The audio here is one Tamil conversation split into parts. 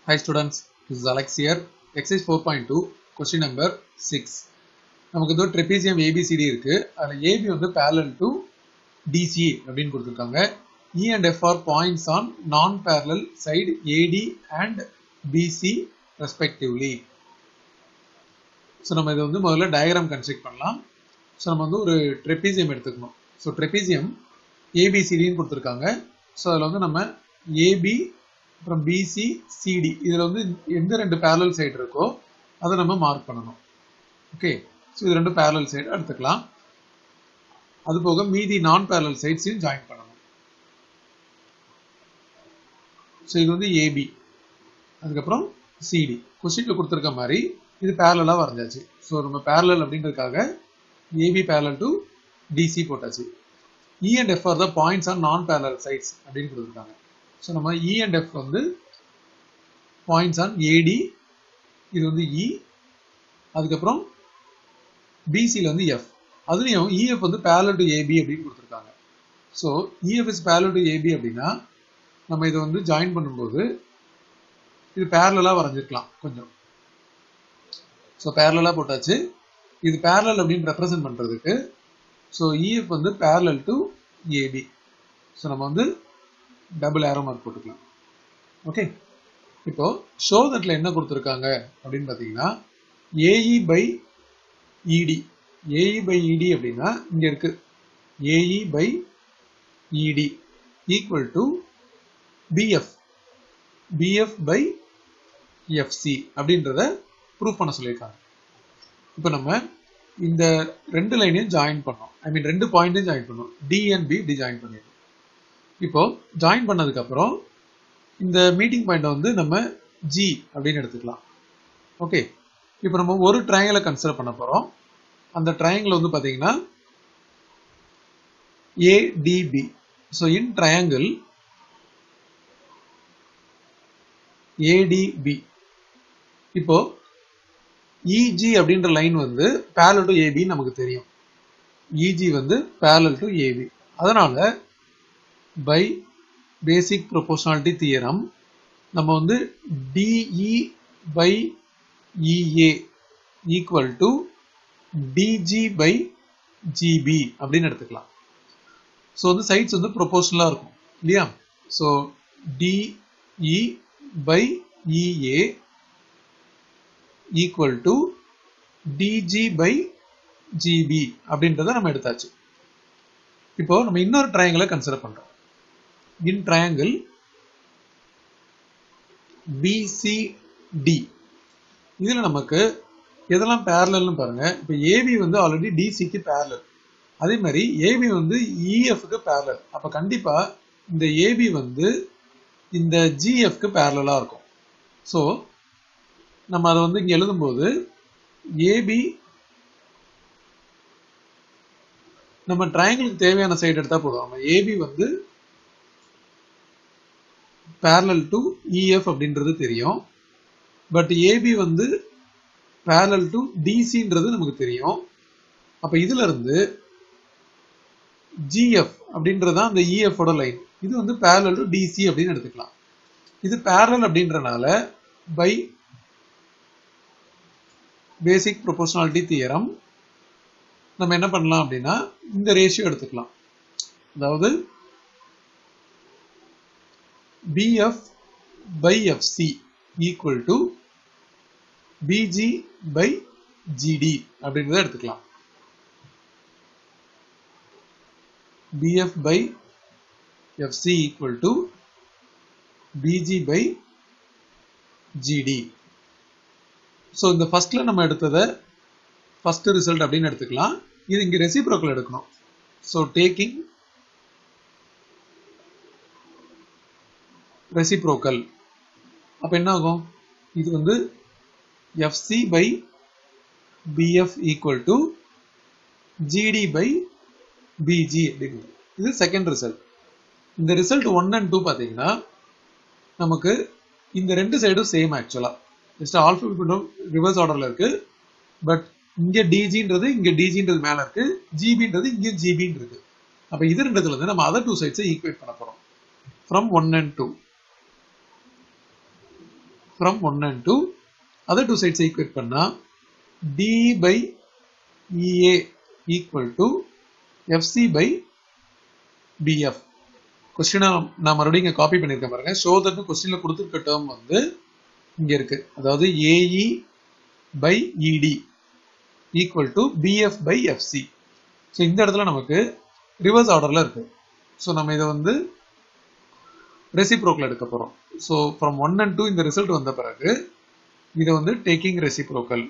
Hi students, this is Alex here. Exercise 4.2, question number 6. நமக்கு இதோ ட்ரெபீசியம் ABCD இருக்கு அதில் AB வந்து parallel to DC அப்படின்னு கொடுத்துருக்காங்க E and F are points on non-parallel side AD and BC respectively. So நம்ம இதை வந்து முதல்ல டயக்ராம் கன்ஸ்ட்ரக்ட் பண்ணலாம் ஸோ நம்ம வந்து ஒரு ட்ரெபீசியம் எடுத்துக்கணும் ஸோ ட்ரெபீசியம் ஏபிசிடின்னு கொடுத்துருக்காங்க ஸோ அதில் வந்து நம்ம ஏபி அப்புறம் பிசி சிடி இதில் வந்து எந்த ரெண்டு பேரலல் சைடு இருக்கோ அதை நம்ம மார்க் பண்ணணும் ஓகே ஸோ இது ரெண்டு பேரலல் சைடு எடுத்துக்கலாம் அது போக மீதி நான் பேரலல் சைட்ஸையும் ஜாயின் பண்ணணும் ஸோ இது வந்து ஏபி அதுக்கப்புறம் சிடி கொஸ்டினில் கொடுத்துருக்க மாதிரி இது பேரலாக வரைஞ்சாச்சு ஸோ நம்ம பேரலல் அப்படின்றதுக்காக ஏபி பேரலல் டு டிசி போட்டாச்சு E and F are the points on non parallel sides அப்படின்னு கொடுத்துருக்காங்க ஸோ நம்ம இ அண்ட் எஃப் வந்து பாயிண்ட்ஸ் ஆன் ஏடி இது வந்து இ அதுக்கப்புறம் பிசியில் வந்து எஃப் அதுலேயும் இஎஃப் வந்து பேரலல் டு ஏபி அப்படின்னு கொடுத்துருக்காங்க so EF is parallel to AB அப்படின்னா நம்ம இதை வந்து ஜாயின் பண்ணும்போது இது பேரலாக வரைஞ்சிருக்கலாம் கொஞ்சம் ஸோ பேரலாக போட்டாச்சு இது பேரலல் அப்படின்னு ரெப்ரசென்ட் பண்ணுறதுக்கு ஸோ இஎஃப் வந்து பேரலல் டு ஏபி ஸோ நம்ம வந்து டபுள் ஏரோ மார்க் போட்டுக்கலாம் ஓகே இப்போ ஷோ தட்டில் என்ன கொடுத்துருக்காங்க அப்படின்னு பார்த்தீங்கன்னா AE by ED AE by ED அப்படின்னா இங்கே இருக்கு AE by ED equal to BF BF by FC அப்படின்றத ப்ரூவ் பண்ண சொல்லியிருக்காங்க இப்போ நம்ம இந்த ரெண்டு லைனையும் ஜாயின் பண்ணோம் ஐ மீன் ரெண்டு பாயிண்ட்டையும் ஜாயின் பண்ணோம் D and B D join பண்ணிடுறோம் இப்போ ஜாயின் பண்ணதுக்கப்புறம் இந்த மீட்டிங் பாயிண்ட்டை வந்து நம்ம ஜி அப்படின்னு எடுத்துக்கலாம் ஓகே இப்போ நம்ம ஒரு ட்ரையாங்கிளை கன்சிடர் பண்ண போகிறோம் அந்த ட்ரையாங்கிள் வந்து பார்த்தீங்கன்னா ADB so in triangle ADB இப்போ இஜி அப்படின்ற லைன் வந்து பேரல் டு ஏபி நமக்கு தெரியும் இஜி வந்து பேரல் டு ஏபி அதனால பை பேசிக் ப்ரொபோஷனாலிட்டி தியரம் நம்ம வந்து DE by EA equal to DG by GB அப்படின்னு எடுத்துக்கலாம் ஸோ வந்து சைட்ஸ் வந்து ப்ரொபோஷனலாக இருக்கும் இல்லையா so DE by EA equal to DG by GB அப்படின்றத நம்ம எடுத்தாச்சு இப்போ நம்ம இன்னொரு ட்ரையாங்கிளை கன்சிடர் பண்றோம் இன் ட்ரையாங்கிள் பிசிடி இதுல நமக்கு எதெல்லாம் பேரலல்னு பாருங்க இப்போ ஏபி வந்து ஆல்ரெடி டிசிக்கு பேரலல் அதே மாதிரி ஏபி வந்து இஎஃப்க்கு பேரலல் அப்ப கண்டிப்பா இந்த ஏபி வந்து இந்த ஜிஎஃப்க்கு பேரலா இருக்கும் ஸோ நம்ம அதை வந்து இங்க எழுதும்போது ஏபி நம்ம ட்ரையாங்கிளுக்கு தேவையான சைடு எடுத்தா போதும் நம்ம ஏபி வந்து பேரலல் டு இஎஃப் அப்படின்றது தெரியும் பட் ஏபி வந்து பேரலல் டு டிசின்றது நமக்கு தெரியும் அப்ப இதுல இருந்து ஜிஎஃப் அப்படின்றது அந்த இஎஃப் ஓட லைன் இது வந்து பேரலல் டு டிசி அப்படின்னு எடுத்துக்கலாம் இது பேரலல் அப்படின்றனால பை பேசிக் ப்ரொபோஷனாலிட்டி தியரம் நம்ம என்ன பண்ணலாம் அப்படின்னா இந்த ரேஷியோ எடுத்துக்கலாம் அதாவது BF by FC equal to BG by GD அப்படின்றத எடுத்துக்கலாம் BF by FC equal to BG by GD so இந்த ஃபர்ஸ்ட்ல நம்ம எடுத்ததை ஃபர்ஸ்ட் ரிசல்ட் அப்படின்னு எடுத்துக்கலாம் இது இங்க ரெசிப்ரோக்கல் எடுக்கணும் ஸோ டேக்கிங் ரெசிப்ரோக்கல் அப்ப என்ன ஆகும் இது வந்து FC by BF equal to GD by BG அப்படின்னு இது செகண்ட் ரிசல்ட் இந்த ரிசல்ட் ஒன் அண்ட் டூ பார்த்தீங்கன்னா நமக்கு இந்த ரெண்டு சைடும் சேம் ஆக்சுவலா ஜஸ்ட் ஆல்ஃபபெட் ரிவர்ஸ் ஆர்டர்ல இருக்கு பட் இங்க டிஜின்றது இங்க டிஜின்றது மேல இருக்கு ஜிபின்றது இங்க ஜிபின்னு இருக்கு அப்ப இது ரெண்டுத்துல இருந்து நம்ம அதர் டூ சைட்ஸை ஈக்குவேட் பண்ண போறோம் from one and two from one and two other two sides equate பண்ணா D by EA equal to FC by BF கொஸ்டினை நான் மறுபடியும் இங்கே காப்பி பண்ணியிருக்கேன் பாருங்க ஷோ தட் கொஸ்டினில் கொடுத்துருக்க டேர்ம் வந்து இங்கே இருக்கு அதாவது AE by ED equal to BF by FC so இந்த இடத்துல நமக்கு ரிவர்ஸ் ஆர்டரில் இருக்கு ஸோ நம்ம இதை வந்து ரெசிப்ரோக்கில் எடுக்க போகிறோம் so from one and two இந்த ரிசல்ட் வந்த பிறகு இதை வந்து டேக்கிங் ரெசிப்ரோக்கல்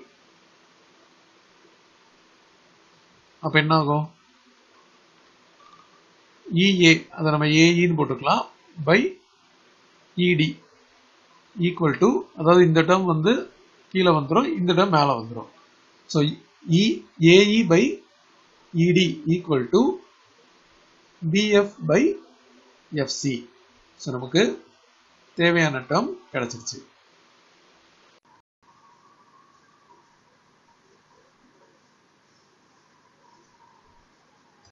அப்போ என்ன ஆகும் இஏ அதை நம்ம ஏஇன்னு போட்டுக்கலாம் பை இடி ஈக்குவல் டு அதாவது இந்த டேர்ம் வந்து கீழே வந்துடும் இந்த டேர்ம் மேலே வந்துடும் so E AE by ED equal to BF by FC so நமக்கு தேவையான டேர்ம் கிடைச்சிருச்சு